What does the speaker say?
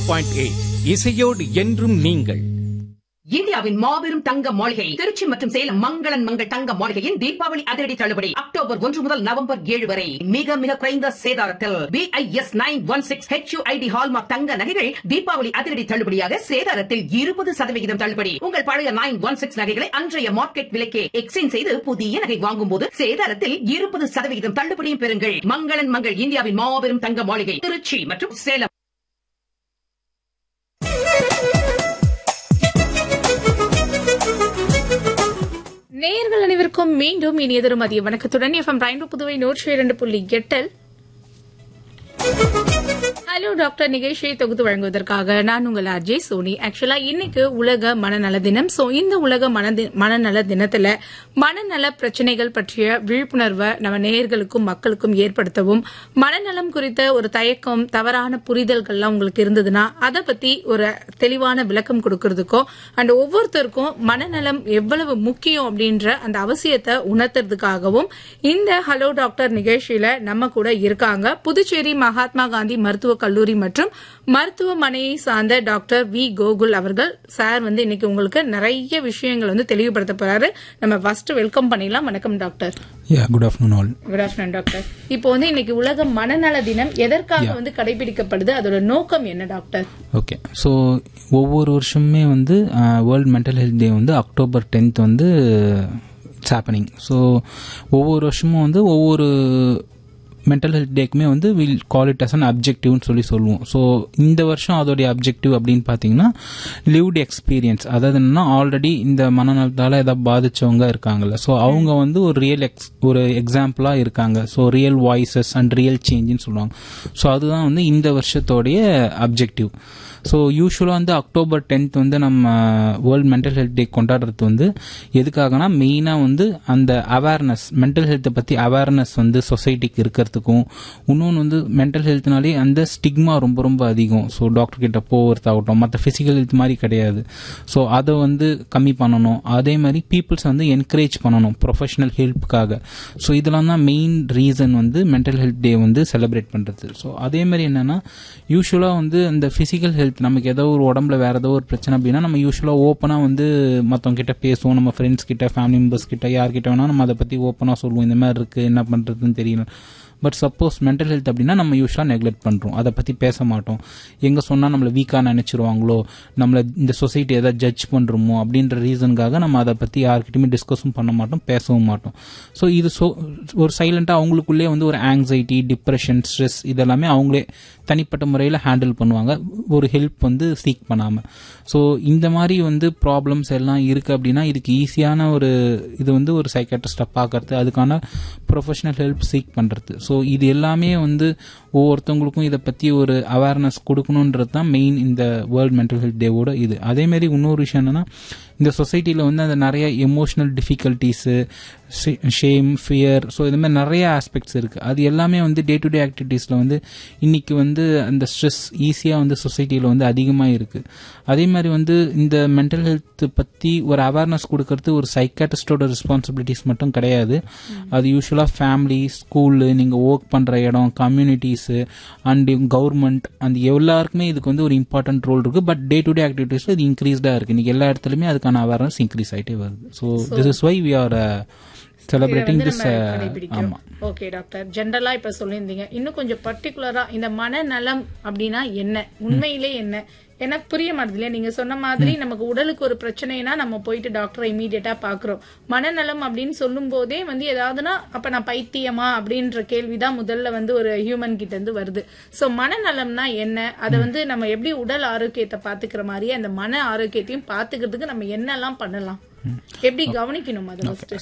Point eight இசையோடு என்றும் நீங்கள் இந்தியாவின் மாபெரும் தங்க மாளிகை திருச்சி மற்றும் சேலம் மங்களன் மங்கள் தங்க மாளிகையின் தீபாவளி அதிரடி தள்ளுபடி அக்டோபர் ஒன்று முதல் நவம்பர் ஏழு வரை மிக மிக குறைந்த சேதாரத்தில் BIS nine one six HUID hallmark தங்க நகைகள் தீபாவளி அதிரடி தள்ளுபடியாக சேதாரத்தில் இருபது சதவிகிதம் தள்ளுபடி உங்கள் பழைய நைன் ஒன் சிக்ஸ் நகைகளை அன்றைய மார்க்கெட் விலைக்கே எக்ஸ்சேஞ்ச் செய்து புதிய நகை வாங்கும் போது சேதாரத்தில் இருபது சதவிகிதம் தள்ளுபடியும் பெறுங்கள் மங்களன் மங்கள் இந்தியாவின் மாபெரும் தங்க மாளிகை திருச்சி மற்றும் சேலம் நேயர்கள் அனைவருக்கும் மீண்டும் இனியதொரு மதிய வணக்கத்துடன் எஃப்எம் ரெயின்போ புதுவை நூற்றி இரண்டு புள்ளி எட்டில் ஹலோ டாக்டர் நிகழ்ச்சியை தொகுத்து வழங்குவதற்காக நான் உங்கள் ஆர்ஜே சோனி ஆக்சுவலா இன்னைக்கு உலக மனநல தினம் சோ இந்த உலக மனதி- மனநல தினத்துல மனநல பிரச்சனைகள் பற்றிய விழிப்புணர்வை நம்ம நேயர்களுக்கும் மக்களுக்கும் ஏற்படுத்தவும் மனநலம் குறித்த ஒரு தயக்கம் தவறான புரிதல்கள்லாம் உங்களுக்கு இருந்ததுன்னா அதை பத்தி ஒரு தெளிவான விளக்கம் கொடுக்கறதுக்கும் அண்ட் ஒவ்வொருத்தருக்கும் மனநலம் எவ்வளவு முக்கியம் அப்படின்ற அந்த அவசியத்தை உணர்த்துறதுக்காகவும் இந்த ஹலோ டாக்டர் நிகழ்ச்சியில நம்ம கூட இருக்காங்க புதுச்சேரி மகாத்மா காந்தி மருத்துவக் கல்லூரி மற்றும் மருத்துவமனையை சார்ந்த டாக்டர் வி கோகுல் அவர்கள் சார் வந்து இன்னைக்கு உங்களுக்கு நிறைய விஷயங்கள் வந்து தெளிவுபடுத்த போறாரு நம்ம ஃபர்ஸ்ட் வெல்கம் பண்ணிடலாம் வணக்கம் doctor yeah good afternoon all good afternoon doctor இப்போ வந்து இன்னைக்கு உலக மனநல தினம் எதற்காக வந்து கடைபிடிக்கப்படுது அதோட நோக்கம் என்ன டாக்டர் ஓகே ஸோ ஒவ்வொரு வருஷமுமே வந்து வேர்ல்ட் மென்டல் ஹெல்த் டே வந்து அக்டோபர் டென்த் வந்து இட்ஸ் ஹேப்பனிங் ஸோ ஒவ்வொரு வருஷமும் வந்து ஒவ்வொரு மென்டல் ஹெல்த் டேக்குமே வந்து will call it as an அப்ஜெக்டிவ்னு சொல்லி சொல்லுவோம் ஸோ இந்த வருஷம் அதோடைய அப்ஜெக்டிவ் அப்படின்னு பார்த்தீங்கன்னா லிவ்டு எக்ஸ்பீரியன்ஸ் அதாவது என்னன்னா ஆல்ரெடி இந்த மனநலத்தால் ஏதாவது பாதிச்சவங்க இருக்காங்கல்ல ஸோ அவங்க வந்து ஒரு ரியல் எக்ஸ் ஒரு எக்ஸாம்பிளாக இருக்காங்க so real voices and real சேஞ்சுன்னு சொல்லுவாங்க ஸோ அதுதான் வந்து இந்த வருஷத்தோடைய அப்ஜெக்டிவ் ஸோ யூஸ்வலாக வந்து அக்டோபர் டென்த் வந்து நம்ம வேர்ல்ட் மென்டல் ஹெல்த் டே கொண்டாடுறது வந்து எதுக்காகனா மெயினாக வந்து அந்த அவேர்னஸ் மென்டல் ஹெல்த்தை பற்றி அவேர்னஸ் வந்து சொசைட்டிக்கு இருக்கிறதுக்கும் இன்னொன்று வந்து மென்டல் ஹெல்த்னாலே அந்த ஸ்டிக்மா ரொம்ப ரொம்ப அதிகம் ஸோ டாக்டர் கிட்ட போகிறதாகட்டும் மற்ற ஃபிசிக்கல் ஹெல்த் மாதிரி கிடையாது ஸோ அதை வந்து கம்மி பண்ணணும் அதே மாதிரி பீப்புள்ஸ் வந்து என்கரேஜ் பண்ணணும் ப்ரொஃபஷனல் ஹெல்ப்புக்காக ஸோ இதெல்லாம் தான் மெயின் ரீசன் வந்து மென்டல் ஹெல்த் டே வந்து செலிப்ரேட் பண்ணுறது ஸோ அதே மாதிரி என்னென்னா யூஸ்வலாக வந்து அந்த ஃபிசிக்கல் ஹெல்த் நமக்கு ஏதோ ஒரு உடம்புல வேற ஏதோ ஒரு பிரச்சனை அப்படின்னா நம்ம யூஸ்வலாக ஓப்பனாக வந்து மற்றவங்க கிட்ட பேசுவோம் நம்ம ஃப்ரெண்ட்ஸ் கிட்ட ஃபேமிலி மெம்பர்ஸ் கிட்ட யார்கிட்ட வேணால் நம்ம அதை பற்றி ஓப்பனாக சொல்லுவோம் இந்த மாதிரி இருக்குது என்ன பண்ணுறதுன்னு தெரியல பட் சப்போஸ் மென்டல் ஹெல்த் அப்படின்னா நம்ம யூஸ்வலாக நெக்லெக்ட் பண்ணுறோம் அதை பற்றி பேச மாட்டோம் எங்கே சொன்னால் நம்மளை வீக்காக நினச்சிருவாங்களோ நம்மளை இந்த சொசைட்டி எதாவது ஜட்ஜ் பண்ணுறோமோ அப்படின்ற ரீசனுக்காக நம்ம அதை பற்றி யார்கிட்டயுமே டிஸ்கஸும் பண்ண மாட்டோம் பேசவும் மாட்டோம் ஸோ இது so ஒரு சைலண்ட்டாக அவங்களுக்குள்ளே வந்து ஒரு ஆங்ஸைட்டி டிப்ரெஷன் ஸ்ட்ரெஸ் இதெல்லாமே அவங்களே தனிப்பட்ட முறையில் ஹேண்டில் பண்ணுவாங்க ஒரு ஹெல்ப் வந்து சீக் பண்ணாமல் ஸோ இந்த மாதிரி வந்து ப்ராப்ளம்ஸ் எல்லாம் இருக்குது அப்படின்னா இதுக்கு ஈஸியான ஒரு இது வந்து ஒரு சைக்காட்ரிஸ்ட்டை பார்க்கறது அதுக்கான ப்ரொஃபஷனல் ஹெல்ப் சீக் பண்ணுறது ஸோ இது எல்லாமே வந்து ஒவ்வொருத்தவங்களுக்கும் இதை பற்றி ஒரு அவேர்னஸ் கொடுக்கணுன்றது தான் மெயின் இந்த வேர்ல்ட் மென்டல் ஹெல்த் டேவோட இது அதேமாரி இன்னொரு விஷயம் என்னென்னா இந்த சொசைட்டியில் வந்து அந்த நிறைய emotional difficulties shame fear so இது மாதிரி நிறைய ஆஸ்பெக்ட்ஸ் இருக்குது அது எல்லாமே வந்து டே டு டே ஆக்டிவிட்டீஸில் வந்து இன்னைக்கு வந்து அந்த ஸ்ட்ரெஸ் ஈஸியாக வந்து சொசைட்டியில் வந்து அதிகமாக இருக்குது அதே மாதிரி வந்து இந்த மென்டல் ஹெல்த் பற்றி ஒரு அவேர்னஸ் கொடுக்கறது ஒரு சைக்காட்டிஸ்டோட ரெஸ்பான்சிபிலிட்டிஸ் மட்டும் கிடையாது அது யூஸ்வலாக ஃபேமிலி ஸ்கூலு நீங்கள் ஒர்க் பண்ணுற இடம் கம்யூனிட்டிஸு அண்ட் கவர்மெண்ட் அந்த எல்லாருக்குமே இதுக்கு வந்து ஒரு இம்பார்ட்டன்ட் ரோல் இருக்குது பட் டே டு டே ஆக்டிவிட்டீஸில் இது இன்க்ரீஸ்டாக இருக்குது இன்றைக்கி எல்லா இடத்துலையுமே அதுக்கான அவேர்னஸ் இன்க்ரீஸ் ஆகிட்டே வருது so this is why we are celebrating this ஆமாம் ஓகே டாக்டர் ஜென்ரலா இப்ப சொல்லியிருந்தீங்க இன்னும் கொஞ்சம் பர்டிகுலரா இந்த மனநலம் அப்படின்னா என்ன உண்மையிலே என்ன எனக்கு புரிய மாட்டேது இல்லையா நீங்க சொன்ன மாதிரி நமக்கு உடலுக்கு ஒரு பிரச்சனைனா நம்ம போயிட்டு டாக்டரை இமீடியட்டா பாக்குறோம் மனநலம் அப்படின்னு சொல்லும் போதே வந்து ஏதாவதுனா அப்ப நான் பைத்தியமா அப்படின்ற கேள்விதான் முதல்ல வந்து ஒரு ஹியூமன் கிட்ட இருந்து வருது சோ மனநலம்னா என்ன அதை வந்து நம்ம எப்படி உடல் ஆரோக்கியத்தை பாத்துக்கிற மாதிரியே அந்த மன ஆரோக்கியத்தையும் பாத்துக்கிறதுக்கு நம்ம என்னெல்லாம் பண்ணலாம் எப்படி கவனிக்கணும் அதை first?